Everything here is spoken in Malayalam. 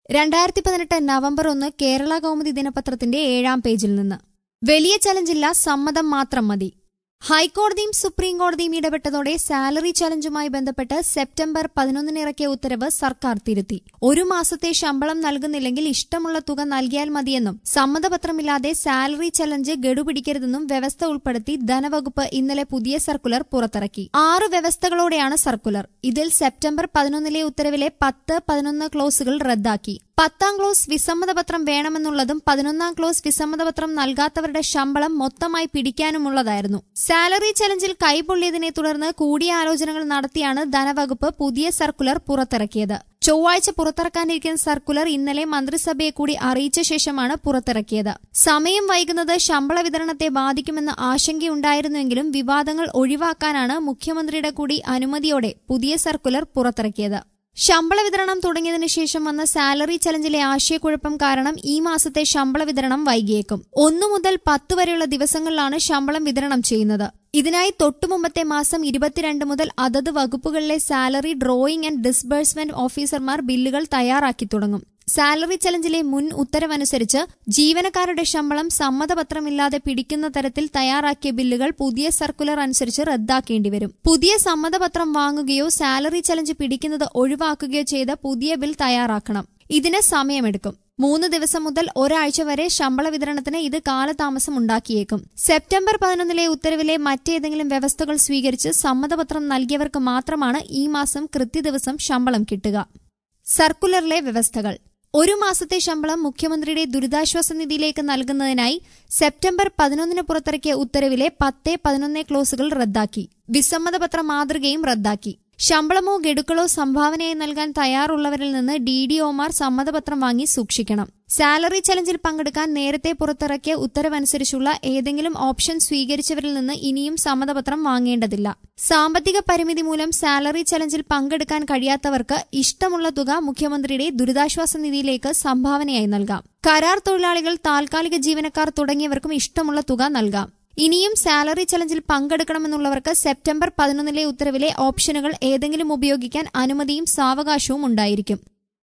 രണ്ടായിരത്തി പതിനെട്ട് നവംബർ ഒന്ന് കേരള കൗമുദി ദിനപത്രത്തിന്റെ ഏഴാം പേജിൽ നിന്ന് വലിയ ചലഞ്ചില്ല സമ്മതം മാത്രം മതി ഹൈക്കോടതിയും സുപ്രീം കോടതിയും ഇടപെട്ടതോടെ സാലറി ചലഞ്ചുമായി ബന്ധപ്പെട്ട് സെപ്റ്റംബർ പതിനൊന്നിന് ഇറക്കിയ ഉത്തരവ് സർക്കാർ തിരുത്തി ഒരു മാസത്തെ ശമ്പളം നൽകുന്നില്ലെങ്കിൽ ഇഷ്ടമുള്ള തുക നൽകിയാൽ മതിയെന്നും സമ്മതപത്രമില്ലാതെ സാലറി ചലഞ്ച് ഗഡുപിടിക്കരുതെന്നും വ്യവസ്ഥ ഉൾപ്പെടുത്തി ധനവകുപ്പ് ഇന്നലെ പുതിയ സർക്കുലർ പുറത്തിറക്കി ആറ് വ്യവസ്ഥകളോടെയാണ് സർക്കുലർ ഇതിൽ സെപ്റ്റംബർ പതിനൊന്നിലെ ഉത്തരവിലെ പത്ത് പതിനൊന്ന് ക്ലോസുകൾ റദ്ദാക്കി പത്താം ക്ലോസ് വിസമ്മതപത്രം വേണമെന്നുള്ളതും പതിനൊന്നാം ക്ലോസ് വിസമ്മതപത്രം നൽകാത്തവരുടെ ശമ്പളം മൊത്തമായി പിടിക്കാനുമുള്ളതായിരുന്നു സാലറി ചലഞ്ചിൽ കൈപൊള്ളിയതിനെ തുടർന്ന് കൂടിയാലോചനകൾ നടത്തിയാണ് ധനവകുപ്പ് പുതിയ സർക്കുലർ പുറത്തിറക്കിയത് ചൊവ്വാഴ്ച പുറത്തിറക്കാനിരിക്കുന്ന സർക്കുലർ ഇന്നലെ മന്ത്രിസഭയെ കൂടി അറിയിച്ച ശേഷമാണ് പുറത്തിറക്കിയത് സമയം വൈകുന്നത് ശമ്പള വിതരണത്തെ ബാധിക്കുമെന്ന ആശങ്കയുണ്ടായിരുന്നുവെങ്കിലും വിവാദങ്ങൾ ഒഴിവാക്കാനാണ് മുഖ്യമന്ത്രിയുടെ കൂടി അനുമതിയോടെ പുതിയ സർക്കുലർ പുറത്തിറക്കിയത് ശമ്പള വിതരണം തുടങ്ങിയതിനു ശേഷം വന്ന സാലറി ചലഞ്ചിലെ ആശയക്കുഴപ്പം കാരണം ഈ മാസത്തെ ശമ്പള വിതരണം വൈകിയേക്കും ഒന്നു മുതൽ പത്ത് വരെയുള്ള ദിവസങ്ങളിലാണ് ശമ്പളം വിതരണം ചെയ്യുന്നത് ഇതിനായി തൊട്ടുമുമ്പത്തെ മാസം ഇരുപത്തിരണ്ട് മുതൽ അതത് വകുപ്പുകളിലെ സാലറി ഡ്രോയിംഗ് ആൻഡ് ഡിസ്ബേഴ്സ്മെന്റ് ഓഫീസർമാർ ബില്ലുകൾ തയ്യാറാക്കി തുടങ്ങും സാലറി ചലഞ്ചിലെ മുൻ ഉത്തരവനുസരിച്ച് ജീവനക്കാരുടെ ശമ്പളം സമ്മതപത്രമില്ലാതെ പിടിക്കുന്ന തരത്തിൽ തയ്യാറാക്കിയ ബില്ലുകൾ പുതിയ സർക്കുലർ അനുസരിച്ച് റദ്ദാക്കേണ്ടി വരും പുതിയ സമ്മതപത്രം വാങ്ങുകയോ സാലറി ചലഞ്ച് പിടിക്കുന്നത് ഒഴിവാക്കുകയോ ചെയ്ത് പുതിയ ബിൽ തയ്യാറാക്കണം ഇതിന് സമയമെടുക്കും മൂന്ന് ദിവസം മുതൽ ഒരാഴ്ച വരെ ശമ്പള വിതരണത്തിന് ഇത് കാലതാമസം ഉണ്ടാക്കിയേക്കും സെപ്റ്റംബർ പതിനൊന്നിലെ ഉത്തരവിലെ മറ്റേതെങ്കിലും വ്യവസ്ഥകൾ സ്വീകരിച്ച് സമ്മതപത്രം നൽകിയവർക്ക് മാത്രമാണ് ഈ മാസം കൃത്യദിവസം ശമ്പളം കിട്ടുക സർക്കുലറിലെ വ്യവസ്ഥകൾ ഒരു മാസത്തെ ശമ്പളം മുഖ്യമന്ത്രിയുടെ ദുരിതാശ്വാസ നിധിയിലേക്ക് നൽകുന്നതിനായി സെപ്റ്റംബർ പതിനൊന്നിന് പുറത്തിറക്കിയ ഉത്തരവിലെ പത്ത് പതിനൊന്ന് ക്ലോസുകൾ റദ്ദാക്കി വിസമ്മതപത്ര മാതൃകയും റദ്ദാക്കി ശമ്പളമോ ഗഡുക്കളോ സംഭാവനയായി നൽകാൻ തയ്യാറുള്ളവരിൽ നിന്ന് ഡി ഡി ഒമാർ സമ്മതപത്രം വാങ്ങി സൂക്ഷിക്കണം സാലറി ചലഞ്ചിൽ പങ്കെടുക്കാൻ നേരത്തെ പുറത്തിറക്കിയ ഉത്തരവനുസരിച്ചുള്ള ഏതെങ്കിലും ഓപ്ഷൻ സ്വീകരിച്ചവരിൽ നിന്ന് ഇനിയും സമ്മതപത്രം വാങ്ങേണ്ടതില്ല സാമ്പത്തിക പരിമിതി മൂലം സാലറി ചലഞ്ചിൽ പങ്കെടുക്കാൻ കഴിയാത്തവർക്ക് ഇഷ്ടമുള്ള തുക മുഖ്യമന്ത്രിയുടെ ദുരിതാശ്വാസ നിധിയിലേക്ക് സംഭാവനയായി നൽകാം കരാർ തൊഴിലാളികൾ താൽക്കാലിക ജീവനക്കാർ തുടങ്ങിയവർക്കും ഇഷ്ടമുള്ള തുക നൽകാം ഇനിയും സാലറി ചലഞ്ചിൽ പങ്കെടുക്കണമെന്നുള്ളവർക്ക് സെപ്റ്റംബർ പതിനൊന്നിലെ ഉത്തരവിലെ ഓപ്ഷനുകൾ ഏതെങ്കിലും ഉപയോഗിക്കാൻ അനുമതിയും സാവകാശവും ഉണ്ടായിരിക്കും